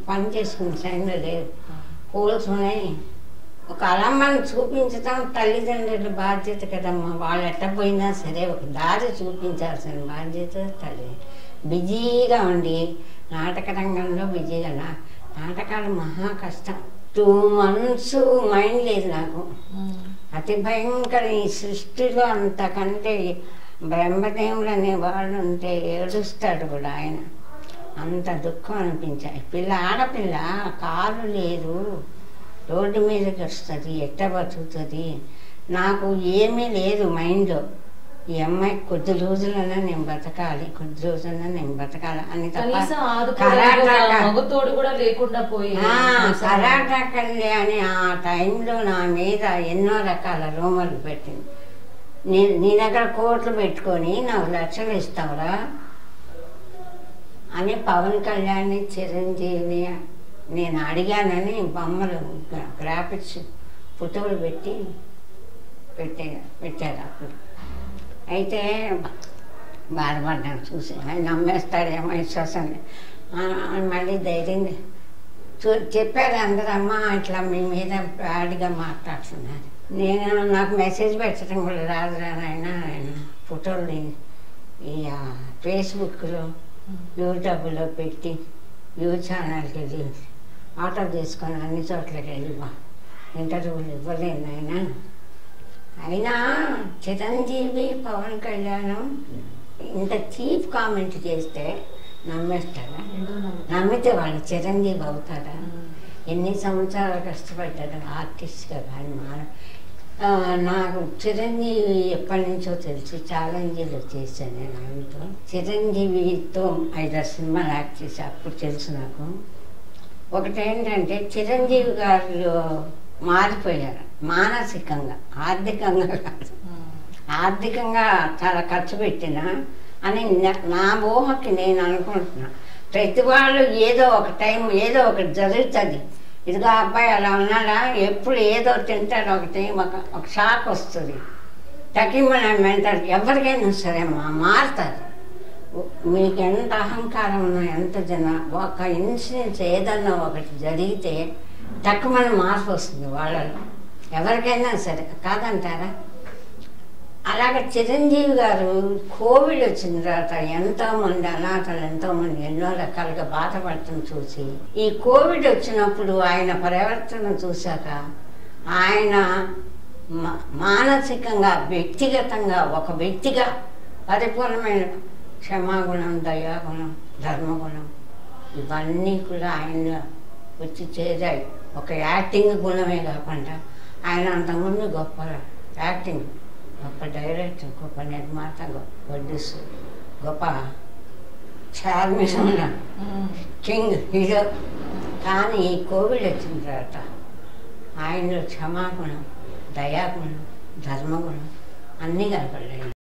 పని చేసుకునే టైంలో లేదు పోల్స్ ఉన్నాయి ఒక అలమ్మని చూపించడం తల్లిదండ్రుల బాధ్యత కదమ్మా వాళ్ళు ఎట్ట పోయినా సరే ఒక దారి చూపించాల్సిన బాధ్యత తల్లి బిజీగా ఉండి నాటక రంగంలో బిజీగా నా నాటకాలు మహా కష్టం టూ మంత్స్ మైండ్ లేదు నాకు అతి భయంకర ఈ సృష్టిలో అంతకంటే బ్రహ్మదేవుడు అనే వాడు ఉంటే ఏడుస్తాడు కూడా ఆయన అంత దుఃఖం అనిపించాయి పిల్ల ఆడపిల్ల కాలు లేదు రోడ్డు మీదకి వస్తుంది ఎట్ట బతుకుతుంది నాకు ఏమీ లేదు మైండ్లో ఈ అమ్మాయి కొద్ది రోజులైనా నేను బతకాలి కొద్ది రోజులైనా నేను బతకాలి అని కనీసం తప్ప ఆదుకోవడానికి ఒక కరాటా మగతోడు కూడా లేకుండా పోయి ఆ, కరాటా కళ్యాణి ఆ టైంలో నా మీద ఎన్నో రకాల రూమర్లు పెట్టింది నీ నీ దగ్గర కోట్లు పెట్టుకొని నాకు లక్షలు ఇస్తావురా అని పవన్ కళ్యాణ్ చిరంజీవి నేను అడిగానని బొమ్మలు గ్రా- గ్రాఫిక్స్ ఫోటోలు పెట్టి పెట్టే పెట్టారు అప్పుడు అయితే బాధపడ్డాను చూసి ఆయన నమ్మేస్తాడేమో విశ్వాసాన్ని అని మళ్ళీ ధైర్యంగా చూ చెప్పారు అందరమ్మా ఇట్లా మీ మీద బ్యాడ్గా మాట్లాడుతున్నారు నేను నాకు మెసేజ్ పెట్టడం కూడా రాదురా నాయన ఆయన ఫోటోలు ఈ ఆ, ఫేస్బుక్లో యూట్యూబ్లో పెట్టి యూ ఛానల్కి వెళ్ళి ఆటో తీసుకొని అన్ని చోట్లకి వెళ్ళి మా ఇంటర్వ్యూలు ఇవ్వలేదు ఆయన అయినా చిరంజీవి పవన్ కళ్యాణం ఇంత చీప్ కామెంట్ చేస్తే నమ్మేస్తారా ఎందుకు నమ్ముతారు? నమ్మితే వాళ్ళు చిరంజీవి అవుతారా ఎన్ని సంవత్సరాలు కష్టపడ్డాడు ఆర్టిస్ట్గా కానీ మా ఆ, నాకు చిరంజీవి ఎప్పటి నుంచో తెలుసు ఛాలెంజ్లు చేశాను నేను ఆయనతో చిరంజీవితో ఐదారు సినిమాలు యాక్ట్ చేసి అప్పుడు తెలుసు నాకు ఒకటేంటంటే చిరంజీవి గారు మారిపోయారు మానసికంగా ఆర్థికంగా కాదు ఆర్థికంగా చాలా ఖర్చు పెట్టినా అని నా- నా ఊహకి నేను అనుకుంటున్నా ప్రతి వాళ్ళు ఏదో ఒక టైం ఏదో ఒకటి జరుగుతుంది ఇదిగో అబ్బాయి అలా ఉన్నాడా ఎప్పుడు ఏదో తింటాడు ఒకటి ఒక ఒక షాక్ వస్తుంది తగ్గిమని మెంటారు ఎవరికైనా సరే మా మారుతారు మీకు ఎంత అహంకారం ఉన్నా ఎంత జన ఒక ఇన్సిడెంట్స్ ఏదన్నా ఒకటి జరిగితే తక్కువని మార్పు వస్తుంది వాళ్ళలో ఎవరికైనా సరే కాదంటారా అలాగే చిరంజీవి గారు కోవిడ్ వచ్చిన తర్వాత ఎంతో మంది అనాథలు ఎంతో మంది ఎన్నో రకాలుగా బాధపడటం చూసి ఈ కోవిడ్ వచ్చినప్పుడు ఆయన పరివర్తన చూశాక ఆయన మా- మానసికంగా వ్యక్తిగతంగా ఒక వ్యక్తిగా పరిపూర్ణమైన క్షమాగుణం దయాగుణం ధర్మగుణం ఇవన్నీ కూడా ఆయన వచ్చి చేరాయి ఒక యాక్టింగ్ గుణమే కాకుండా ఆయన అంతకుముందు గొప్ప యాక్టింగ్ గొప్ప డైరెక్టర్ గొప్ప నిర్మాత గొప్ప ప్రొడ్యూసర్ గొప్ప చార్మిషన్ కింగ్ హీరో కానీ ఈ కోవిడ్ వచ్చిన తర్వాత ఆయనలో క్షమాగుణం దయాగుణం ధర్మగుణం అన్నీ కనపడ్డాయి